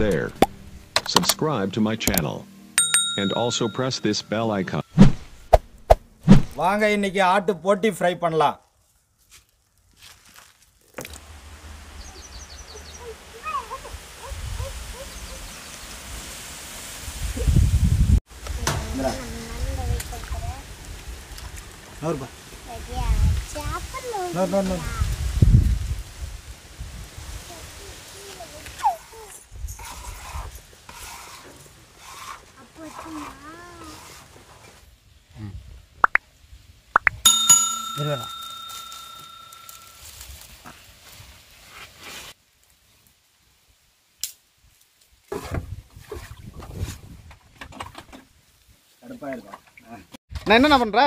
there. Subscribe to my channel. And also press this bell icon. வாங்க இன்னைக்கு ஆட்டு போட்டி ஃப்ரை பண்ணலாம் நூறுபா நூறு நூறு நூறு இருபதா கடுப்பாக இருக்கும் நான் என்னண்ணா பண்ற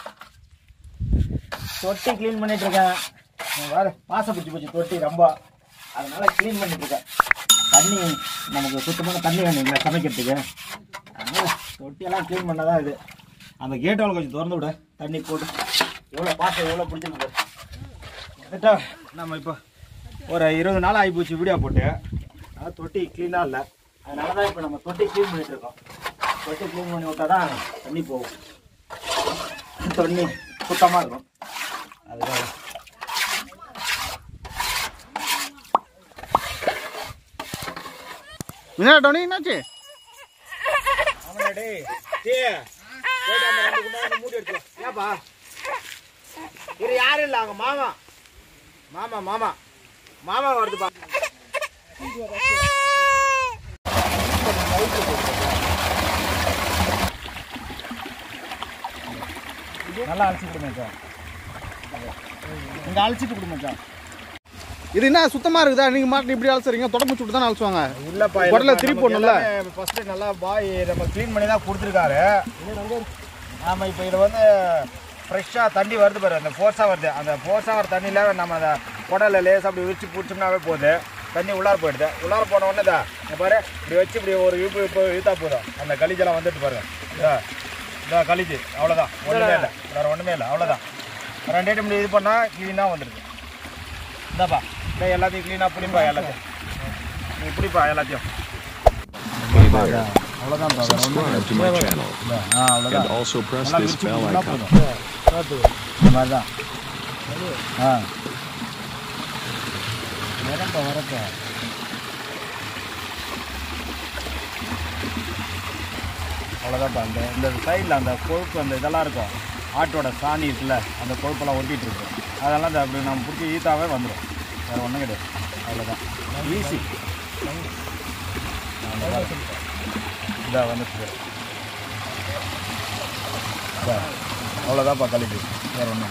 தொட்டி க்ளீன் பண்ணிட்டு இருக்கேன் இங்க பாரு மாசம் பிடிச்சி போச்சு தொட்டி ரொம்ப அதனால க்ளீன் பண்ணிட்டு இருக்கேன் தண்ணி நமக்கு சுத்தமான தண்ணி வேணும் இல்லை சமைக்கிறதுக்கு அதனால தொட்டியெல்லாம் க்ளீன் பண்ணாதான் இது அந்த கேட் வால் கொஞ்சம் திறந்து விட தண்ணி போட்டு எவ்வளோ பாசம் எவ்வளோ பிடிச்சிருக்கு கரெக்டா நம்ம இப்போ ஒரு இருபது நாள் ஆகி போச்சு வீடியோ போட்டு அதான் தொட்டி க்ளீனாக இல்லை அதனால தான் இப்போ நம்ம தொட்டி க்ளீன் பண்ணிட்டு இருக்கோம் தொட்டி க்ளீன் பண்ணி விட்டா தான் தண்ணி போகும் தண்ணி சுத்தமாக இருக்கும் அதுக்காக என்ன டோனி என்னாச்சு ஆமாடா டேய் டேய் போயிட்டு அந்த ரெண்டு குண்டா வந்து மூடி எடுத்து வா. ஏப்பா இது யாரும் இல்லை அவங்க மாமா மாமா மாமா மாமா வருதுப்பா நல்லா அழைச்சிட்டு கொடு மச்சான் இங்கே அழைச்சிட்டு கொடு மச்சான் இது என்ன சுத்தமா இருக்குதா நீங்க மாட்டு இப்படி அலசுறீங்க தொடம்பு சுட்டு தானே அலசுவாங்க இல்லப்பா குடல திருப்பி போடணும்ல? ஃபர்ஸ்ட் நல்லா பாய் நம்ம க்ளீன் பண்ணி தான் கொடுத்துருக்காரு நாம இப்போ இதில் வந்து ஃப்ரெஷ்ஷாக தண்ணி வருது பாரு அந்த ஃபோர்ஸாக வருது அந்த ஃபோர்ஸாக வர தண்ணியில் நம்ம அந்த குடலை லேசாக அப்படி விரிச்சு பிடிச்சோம்னாவே போகுது தண்ணி உள்ளார போயிடுது உள்ளார போன உடனே தான் இங்க பாரு இப்படி வச்சு இப்படி ஒரு இழுப்பு இப்போ இழுத்தா போதும் அந்த கலிஜெல்லாம் வந்துட்டு பாருங்க இதா இதா கலிஜு அவ்வளோதான் ஒன்றுமே இல்லை வேறு ஒன்றுமே இல்லை அவ்வளோதான் ரெண்டு ஐட்டம் இப்படி இது பண்ணால் க்ளீனாக வந்துடுது இந்தாப்பா இந்த எல்லாத்தையும் க்ளீனாக பிடிப்பா எல்லாத்தையும் நீ பிடிப்பா எல்லாத்தையும் Hey there. அவ்வளோதான் Subscribe to my channel. ஆ அவ்வளோதான் And also press நல்லா this விரிச்சு bell விட்டுனா icon. போதும். இந்த மாதிரி தான் ஆ வரப்பா வரப்பா அவ்வளோதான்ப்பா அந்த இந்த சைடில் அந்த கொழுப்பு அந்த இதெல்லாம் இருக்கும் ஆட்டோட சாணி இருக்குல்ல அந்த கொழுப்பெல்லாம் ஒட்டிகிட்டு இருக்கும் அதெல்லாம் இந்த அப்படி நம்ம பிடிச்சி ஈத்தாவே வந்துடும் வேறு ஒன்றும் கிடையாது அவ்வளோதான் ஈஸி இதாக வந்துட்டு அவ்வளோதான்ப்பா கழிப்பு வேறு ஒன்றும்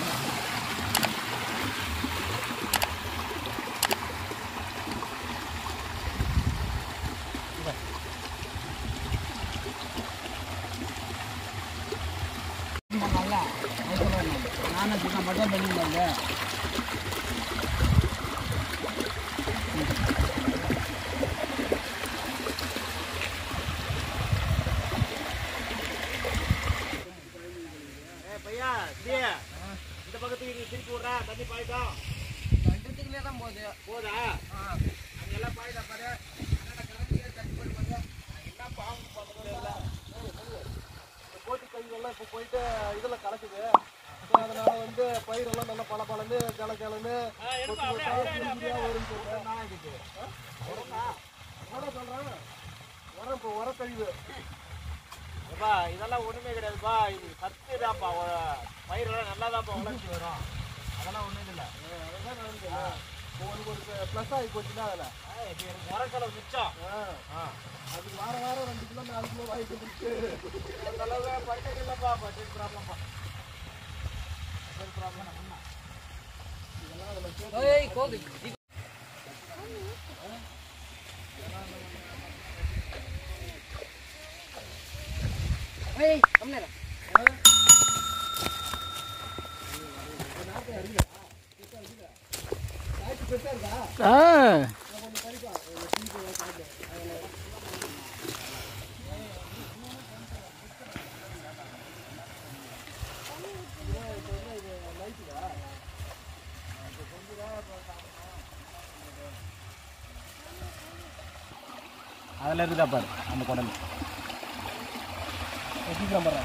பையா இந்த பக்கத்துக்கு நீ திருப்பி விட்றா தண்ணி பாய்க்கும் தான் போகுது போதா அங்கெல்லாம் பாய்தா பாரு போட்டி கைகள்லாம் இப்போ போயிட்டு இதில் கலக்குது ஸோ அதனால வந்து பயிரெல்லாம் நல்லா பல பலந்து கிள கிளந்து வரும்னு சொல்கிறேன் நான் இதுக்கு உரம் சொல்கிறேன் உரம் இப்போ உரக்கழிவு ஏப்பா இதெல்லாம் ஒண்ணுமே கிடையாதுப்பா இது சத்து தான்ப்பா பயிரெல்லாம் நல்லா தான்ப்பா வளர்ச்சி வரும் அதெல்லாம் ஒண்ணும் இல்லை உனக்கு ஒரு ப்ளஸ் ஆகி போச்சுன்னா அதில் இது எனக்கு உரக்கெல்லாம் மிச்சம் அதுக்கு வார வாரம் ரெண்டு கிலோ நாலு கிலோ வாங்கி கொடுத்து அந்த அளவுக்கு பட்ஜெட் இல்லைப்பா பட்ஜெட் ப்ராப்ளம்ப்பா பட்ஜெட் ப்ராப்ளம் ஆ அதில் இருக்குதா பாரு அந்த குடல் சீக்கிரம் பாரு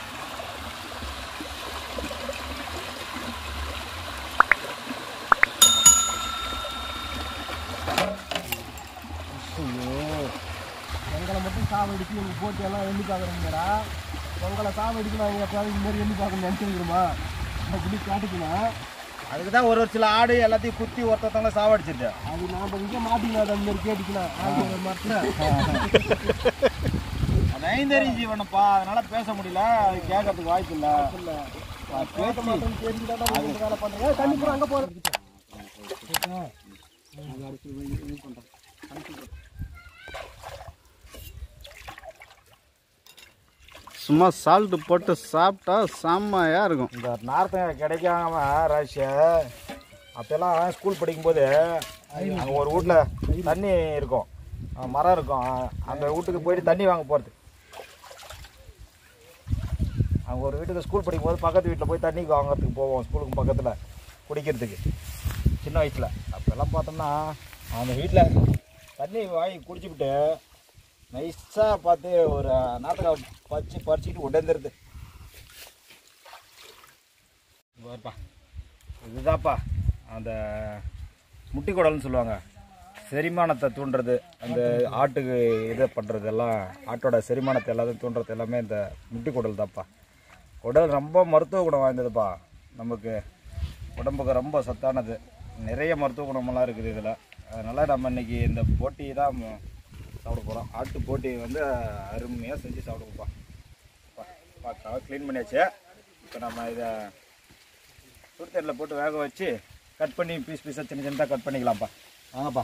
எங்களை மட்டும் சாவடிச்சு எங்கள் போட்டி எல்லாம் எண்ணி பார்க்குறீங்கடா உங்களை சாவடிச்சு நான் எப்பயாவது இந்த மாதிரி எண்ணி பார்க்கணும்னு நினச்சிருக்கிறோமா அப்படி காட்டுக்கணும் அதுக்கு தான் ஒரு ஒரு சில ஆடு எல்லாத்தையும் குத்தி ஒருத்தவங்கள சாவடிச்சிருச்சு அது நாம் இங்கே மாட்டிக்கலாம் அந்த மாதிரி கேட்டுக்கலாம் ஆள் ஒரு மரத்தில் அது ஐந்தறி ஜீவனப்பா அதனால பேச முடியல அது கேட்கறதுக்கு வாய்ப்பு இல்லை பேச மாட்டேன்னு தெரிஞ்சுதான் இந்த வேலை பண்ணுறேன் தண்ணி கூட அங்கே போகிறது சும்மா சால்ட்டு போட்டு சாப்பிட்டா செம்மையா இருக்கும் இந்த நார்த்தங்காய் கிடைக்காம ரஷ்யா அப்பெல்லாம் ஸ்கூல் படிக்கும்போது அங்கே ஒரு வீட்டில் தண்ணி இருக்கும் அஹ் மரம் இருக்கும் அந்த வீட்டுக்கு போயிட்டு தண்ணி வாங்க போகிறது அங்கே ஒரு வீட்டுக்கு ஸ்கூல் படிக்கும்போது பக்கத்து வீட்டில் போய் தண்ணி வாங்குறதுக்கு போவோம் ஸ்கூலுக்கு பக்கத்தில் குடிக்கிறதுக்கு சின்ன வயசில் அப்போல்லாம் பார்த்தோம்னா அந்த வீட்டில் தண்ணி வாங்கி குடிச்சுவிட்டு நைஸாக பார்த்து ஒரு நார்த்தங்காய் பறிச்சு பறிச்சுக்கிட்டு உடந்துருது பாருப்பா இதுதான்ப்பா அந்த முட்டி குடல்னு சொல்லுவாங்க செரிமானத்தை தூண்டுறது அந்த ஆட்டுக்கு இதை பண்ணுறது எல்லாம் ஆட்டோட செரிமானத்தை எல்லாத்தையும் தூண்டுறது எல்லாமே இந்த முட்டி குடல் தான்ப்பா குடல் ரொம்ப மருத்துவ குணம் வாய்ந்ததுப்பா நமக்கு உடம்புக்கு ரொம்ப சத்தானது நிறைய மருத்துவ குணமெல்லாம் இருக்குது இதில் அதனால் நம்ம இன்னைக்கு இந்த போட்டி தான் ம- சாப்பிட போகிறோம் ஆட்டு போட்டி வந்து அருமையாக செஞ்சு சாப்பிடுவோம்ப்பா பார்க்கலாம் க்ளீன் பண்ணியாச்சு இப்போ நம்ம இதை சுடுத்தண்ணில் போட்டு வேக வச்சு கட் பண்ணி பீஸ் பீஸாக சின்ன சின்னதாக கட் பண்ணிக்கலாம்ப்பா வாங்கப்பா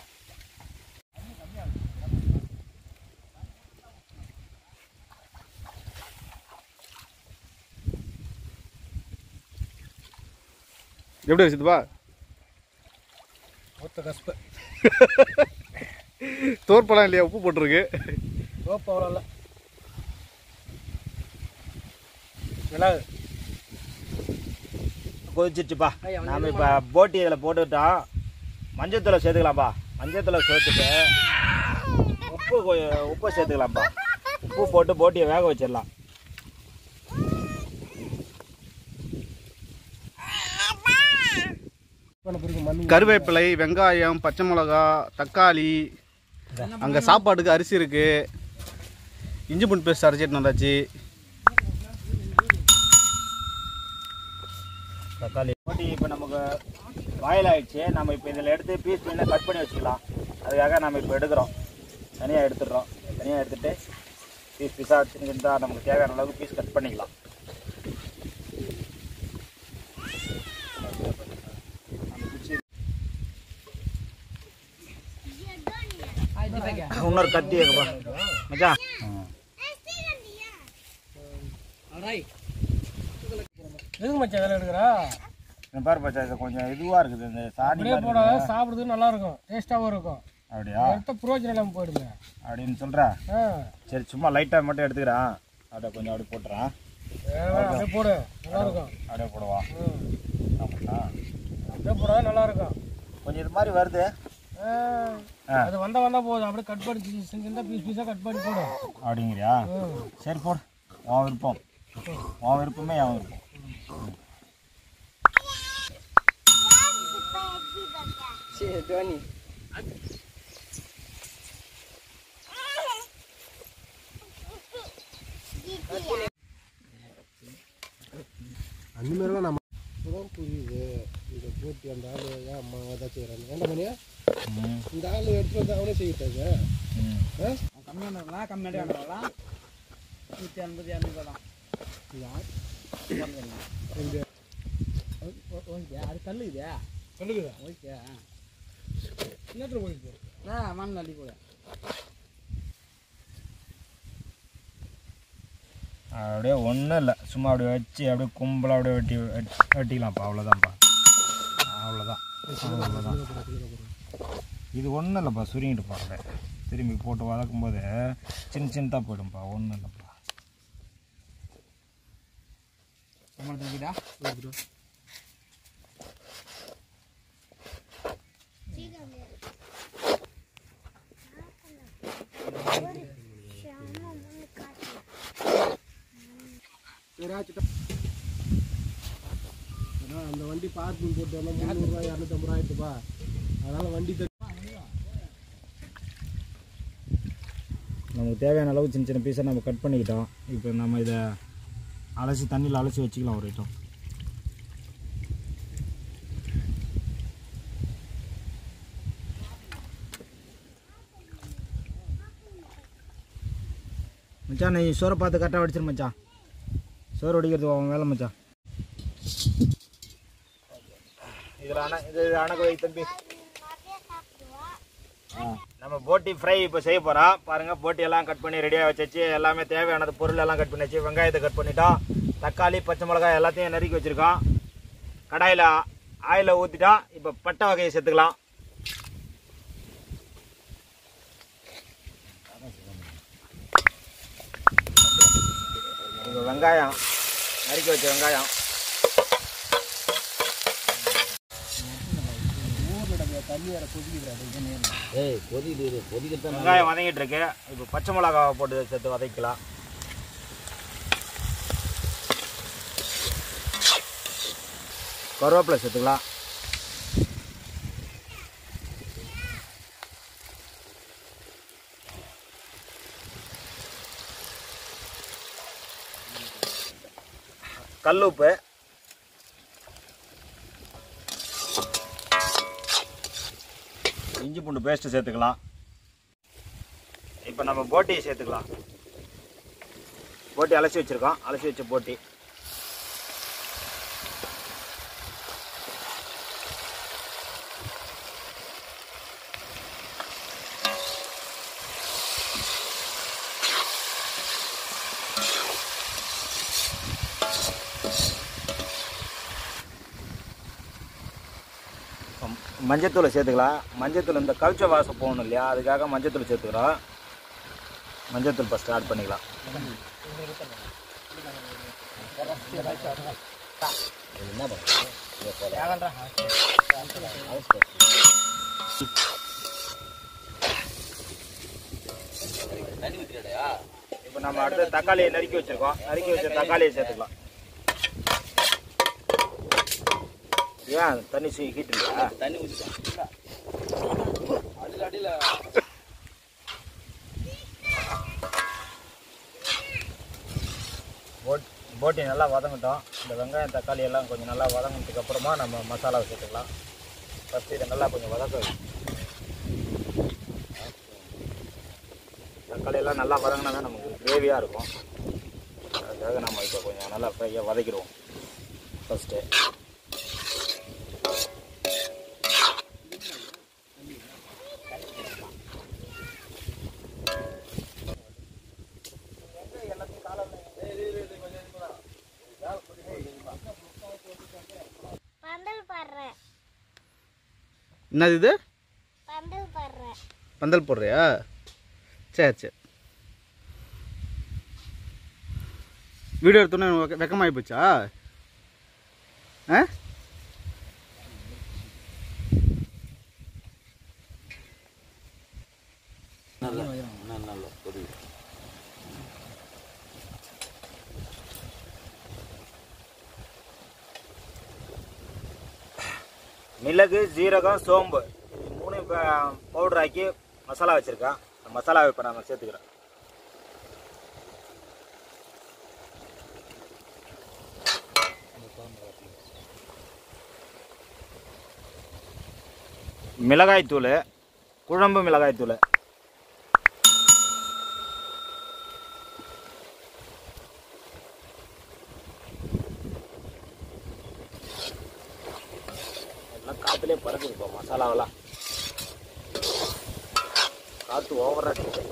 எப்படி வச்சுதுப்பா ஒத்த கஸ்பு தோற்பழம் இல்லையா உப்பு போட்டிருக்கு ரோப்பு அவ்வளோ இல்லை மிளகு கொதிச்சிருச்சுப்பா நாம இப்போ போட்டி இதில் போட்டுக்கிட்டோம் மஞ்சத்தூளை சேர்த்துக்கலாம்ப்பா மஞ்சத்தூளை சேர்த்துட்டு உப்பு கொ- உப்பு சேர்த்துக்கலாம்ப்பா உப்பு போட்டு போட்டியை வேக வச்சிடலாம் பண்ண பிறகு மண்ணு கருவேப்பிலை வெங்காயம் பச்சை மிளகா தக்காளி அங்கே சாப்பாட்டுக்கு அரிசி இருக்கு இஞ்சி பூண்டு பேஸ்ட் அரைச்சிட்டு வந்தாச்சு தக்காளி போட்டி இப்போ நமக்கு பாயில் ஆயிடுச்சு நம்ம இப்போ இதில் எடுத்து பீஸ் பண்ணி கட் பண்ணி வச்சுக்கலாம் அதுக்காக நம்ம இப்போ எடுக்கிறோம் தனியாக எடுத்துடுறோம் தனியாக எடுத்துட்டு பீஸ் பீஸாக சின்ன சின்னதாக நமக்கு தேவையான அளவுக்கு பீஸ் கட் பண்ணிக்கலாம் இன்னொரு கத்தி இருக்குப்பா மச்சான் எதுக்கு மச்சான் வேலை எடுக்கிறா இந்த பாரு மச்சான் இது கொஞ்சம் இதுவாக இருக்குது இந்த சாணி அப்படியே மாதிரி போட இருக்குது. சாப்பிடுறதுக்கு நல்லா இருக்கும் டேஸ்ட்டாகவும் இருக்கும் அப்படியா எடுத்த புரோஜனம் இல்லாமல் போயிடுங்க அப்படின்னு சொல்கிறா ஆ சரி சும்மா லைட்டாக மட்டும் எடுத்துக்கிறேன் அப்படியே கொஞ்சம் அப்படியே போட்டுறேன் வேணாம், அப்படியே போடு நல்லா இருக்கும் அப்படியே போடுவான் ம். ஆமாண்ணா அப்படியே போடாத நல்லா இருக்கும் கொஞ்சம் இது மாதிரி வருது ஆ, ஆ. அது வந்தா வந்தா போதும் அப்படியே கட் பண்ணி சின்ன சின்ன பீஸ் பீஸாக கட் பண்ணி போடு அப்படிங்கிறியா ம். சரி போடு உன் விருப்பம் உன் விருப்பமே என் விருப்பம் அந்த மாதிரிலாம் நம்ம இப்போதான் புரியுது இந்த போட்டி அந்த ஆள் ஏன் அம்மா தான் செய்கிறாங்க என்ன பண்ணியா ம் இந்த ஆள் எடுத்து வந்து அவனே செய்யிட்டாங்க ம் கம்மியானவங்களா கம்மியானவங்களா நூற்றி ஐம்பது இரநூறு தான் யார் ஓகே அது கல்லுக்குதா கல்லுக்குதா ஓகே என்னத்தில் போயிருக்கு மண் அள்ளி போட அப்படியே ஒன்றும் இல்லை சும்மா அப்படியே வச்சு அப்படியே கும்பலாக அப்படியே வெட்டி வெட்- வெட்டிக்கலாம்ப்பா அவ்வளோதான்ப்பா அவ்வளோதான் அவ்வளோதான் இது ஒன்றும் இல்லைப்பா சுருங்கிட்டு போகிறத திரும்பி போட்டு வதக்கும் போது சின்ன சின்னதாக போயிடும்ப்பா ஒன்றும் இல்லைப்பா பெரியாச்சிட்ட ஏன்னா அந்த வண்டி பார்க்கிங் போட்டு வரணும் முந்நூறுரூவா இரநூத்தம்பது ரூபா ஆயிட்டுப்பா அதனால வண்டி தட்டி நமக்கு தேவையான அளவு சின்ன சின்ன பீஸை நம்ம கட் பண்ணிக்கிட்டோம் இப்போ நம்ம இதை அலசி தண்ணியில் அலசி வச்சுக்கலாம் ஒரு ஐட்டம் மச்சான் நீ சோறை பார்த்து கரெக்டாக வடிச்சிரு மச்சான் சோறு வடிக்கிறது அவன் வேலை மச்சான் இதில் அணை இது அணக்கு வை தம்பி நம்ம போட்டி ஃப்ரை இப்போ செய்ய போகிறோம் பாருங்கள் போட்டி எல்லாம் கட் பண்ணி ரெடியாக வச்சாச்சு எல்லாமே தேவையானது பொருள் எல்லாம் கட் பண்ணியாச்சு வெங்காயத்தை கட் பண்ணிட்டோம் தக்காளி பச்சை மிளகாய் எல்லாத்தையும் நறுக்கி வச்சுருக்கோம் கடாயில் ஆயிலை ஊற்றிட்டோம் இப்போ பட்டை வகையை சேர்த்துக்கலாம் இப்போ வெங்காயம் நறுக்கி வச்ச வெங்காயம் வெங்காயம் வதங்கிட்டு இருக்கு இப்போ பச்சை மிளகாவை போட்டு சேர்த்து வதக்கலாம் கருவேப்பிலை சேர்த்துக்கலாம் கல்லுப்பு இஞ்சி பூண்டு பேஸ்ட்டு சேர்த்துக்கலாம் இப்போ நம்ம போட்டியை சேர்த்துக்கலாம் போட்டி அலசி வச்சுருக்கோம் அலசி வச்ச போட்டி மஞ்சத்தூளை சேர்த்துக்கலாம் மஞ்சத்தூள் இந்த கவிச்ச வாசம் போகணும் இல்லையா அதுக்காக மஞ்சத்தூள் சேர்த்துக்கிறோம் மஞ்சத்தூள் ஃபஸ்ட்டு ஆட் பண்ணிக்கலாம் இப்போ நம்ம அடுத்து தக்காளியை நறுக்கி வச்சிருக்கோம் நறுக்கி வச்ச தக்காளியை சேர்த்துக்கலாம் ஏன் தண்ணி சீ ஹீட் இல்லையா தண்ணி போட் போட்டி நல்லா வதங்கட்டும் இந்த வெங்காயம் தக்காளி எல்லாம் கொஞ்சம் நல்லா வதங்கினதுக்கு அப்புறமா நம்ம மசாலாவை சேர்த்துக்கலாம் ஃபஸ்ட்டு இதை நல்லா கொஞ்சம் வதக்க வை. தக்காளி எல்லாம் நல்லா வதங்கினா தான் நமக்கு கிரேவியாக இருக்கும் அதுக்காக நம்ம இப்போ கொஞ்சம் நல்லா ஃப்ரையாக வதக்கிடுவோம் ஃபஸ்ட்டு பந்தல் பாடுறேன் என்னது இது பந்தல் பாடுறேன் பந்தல் போடுறியா சரி சரி வீடியோ எடுத்தோன்னே வெக்க வெக்கமாகி போச்சா ஆ மிளகு ஜீரகம் சோம்பு இது மூணு பவுடர் ஆக்கி மசாலா வச்சுருக்கேன் அந்த மசாலாவை இப்போ நம்ம சேர்த்துக்கிறோம் மிளகாய் தூள் குழம்பு மிளகாய் தூள் எல்லாம் காற்றுலேயே பறக்குது இப்போ மசாலாவெல்லாம் காற்று ஓவராக இருக்குது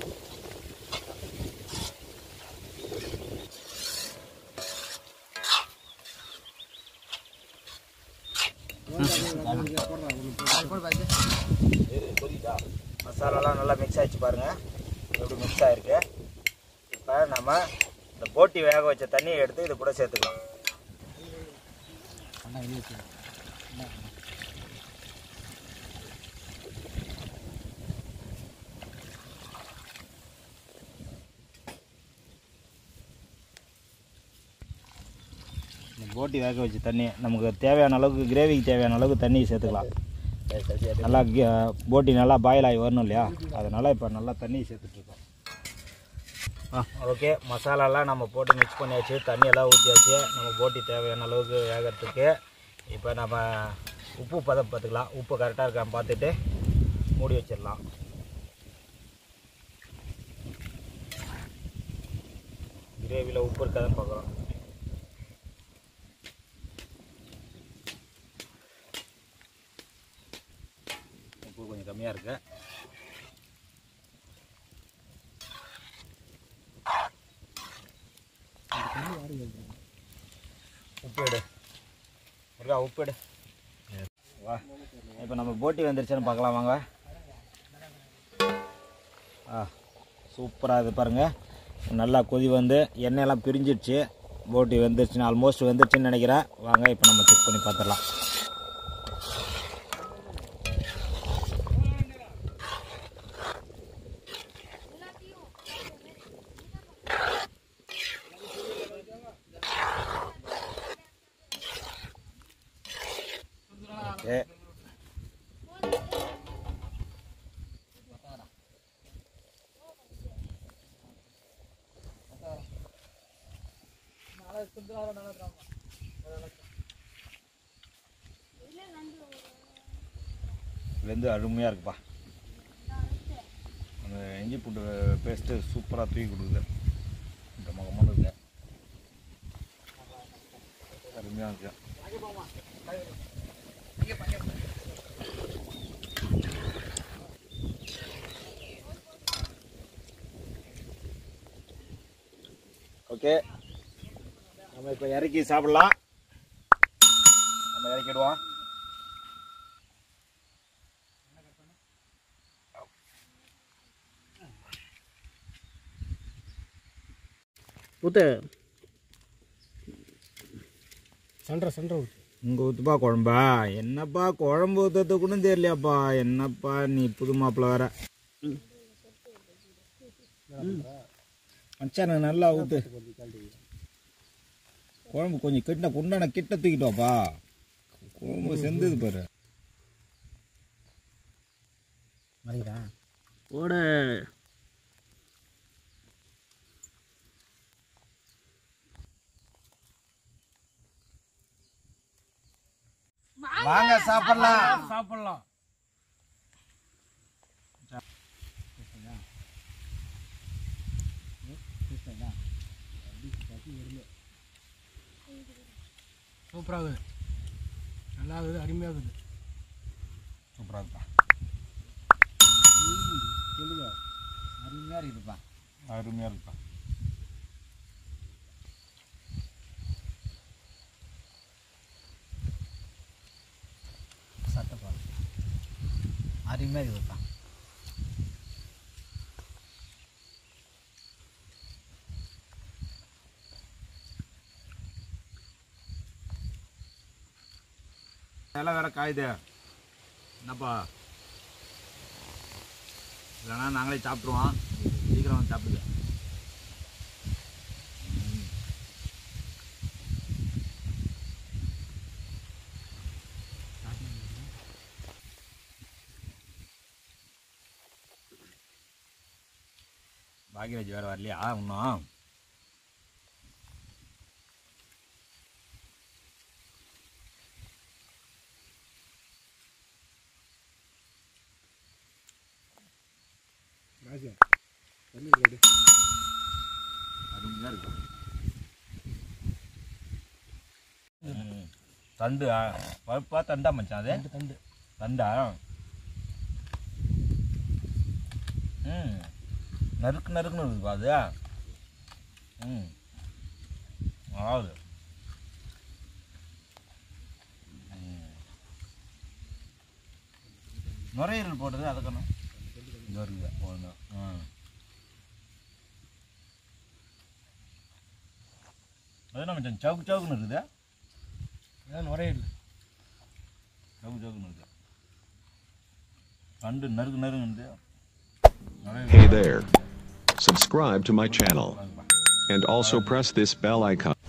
மசாலாலாம் நல்லா மிக்ஸ் ஆயிடுச்சு பாருங்க எப்படி மிக்ஸ் ஆயிருக்கு இப்போ நம்ம இந்த போட்டி வேக வச்ச தண்ணியை எடுத்து இது கூட சேர்த்துக்கலாம் போட்டி வேக வச்சு தண்ணி நமக்கு தேவையான அளவுக்கு கிரேவிக்கு தேவையான அளவுக்கு தண்ணி சேர்த்துக்கலாம் நல்லா கி- போட்டி நல்லா பாயில் ஆகி வரணும் இல்லையா அதனால் இப்போ நல்லா தண்ணி சேர்த்துட்ருக்கோம் ஆ ஓகே மசாலாலாம் நம்ம போட்டு மிக்ஸ் பண்ணியாச்சு தண்ணியெல்லாம் ஊற்றியாச்சு நம்ம போட்டி தேவையான அளவுக்கு வேகிறதுக்கு இப்போ நம்ம உப்பு பதம் பார்த்துக்கலாம் உப்பு கரெக்டாக இருக்கான்னு பார்த்துட்டு மூடி வச்சிடலாம் கிரேவியில் உப்பு இருக்காதுன்னு பார்க்குறோம் உப்பு கொஞ்சம் கம்மியாக இருக்கு உப்பு எடு முருகா உப்பு எடு வா இப்போ நம்ம போட்டி வந்துருச்சுன்னு பார்க்கலாம் வாங்க ஆ சூப்பராக இது பாருங்கள் நல்லா கொதி வந்து எண்ணெயெல்லாம் பிரிஞ்சிடுச்சு போட்டி வந்துருச்சுன்னு ஆல்மோஸ்ட் வந்துருச்சுன்னு நினைக்கிறேன் வாங்க இப்போ நம்ம செக் பண்ணி பார்த்துடலாம் ஓகே வெந்து அருமையாக இருக்குப்பா அந்த இஞ்சி பூண்டு பேஸ்ட்டு சூப்பராக தூக்கி கொடுக்குது இந்த முகமான இருக்கு அருமையாக இருக்கு ஓகே நம்ம இப்போ இறக்கி சாப்பிடலாம் நம்ம இறக்கிடுவோம் ஊற்று இங்கே ஊற்றுப்பா குழம்பா என்னப்பா குழம்பு ஊற்றுறது கூட தெரியலையாப்பா என்னப்பா நீ புது மாப்பிள்ள வேற மச்சான் நல்லா ஊற்று குழம்பு கொஞ்சம் கிட்ட குண்டான கிட்ட தூக்கிட்டு வாப்பா குழம்பு செந்தது பாரு ஓட வாங்க சாப்பிடலாம் சாப்பிடலாம் சூப்பராகுது நல்லா இருக்குது அருமையாகுது சூப்பராக இருக்குப்பா சொல்லுங்க அருமையாக இருக்குதுப்பா அருமையாக இருக்குப்பா சட்டப்பா அருமையாக இருக்குதுப்பா எல்லாம் வேற காயுது என்னப்பா இல்லைன்னா நாங்களே சாப்பிட்ருவோம் சீக்கிரம் வந்து சாப்பிடுங்க பாக்யராஜ் வேறு வரலையா இன்னும் அருமையாக இருக்கு ம். தண்டு ஆ, பருப்பா தண்டா மச்சான் அது தண்டு தண்டா ம் நறுக்கு நறுக்குன்னு இருக்குப்பா அது ம் ஆகுது ம். நுரையீரல் போட்டது அதுக்கணும் இங்கே இருக்குது ஒன்று ஆ அது என்ன மச்சான் சவுக்கு சவுக்குன்னு இருக்குது அதான் நுரையீரல் சவுக்கு சவுக்குன்னு இருக்குது தண்டு நறுக்கு நறுங்குன்னு Hey there. Subscribe to my channel. And also press this bell icon.